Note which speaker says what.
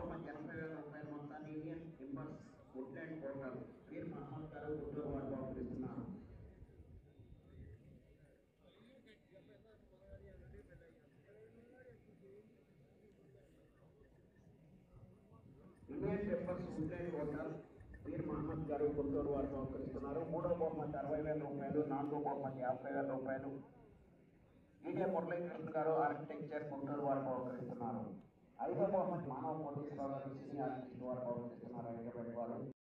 Speaker 1: బహుమతి ఎనభై వేల రూపాయల మొత్తాన్ని ఇండియన్ ఇంపల్స్ వుడ్లాండ్ పోర్టల్ వీర్ మహమ్మద్ గారు గుంటూరు వారు బహుకరిస్తున్నారు Indian temples woodland hotel Veer Mohammed గారు గుంటూరు వారు బహుకరిస్తున్నారు మూడో బహుమతి అరవై వేల రూపాయలు నాలుగో బహుమతి యాభై వేల రూపాయలు ఈడే మురళీకృష్ణ గారు ఆర్కిటెక్చర్ గుంటూరు వారు బహుకరిస్తున్నారు ఐదో బహుమతి మానవ కోటేశ్వరరావు గారు సినీ ఆర్కిటెక్ట్ వారు బహుకరిస్తున్నారు హైదరాబాద్ వారు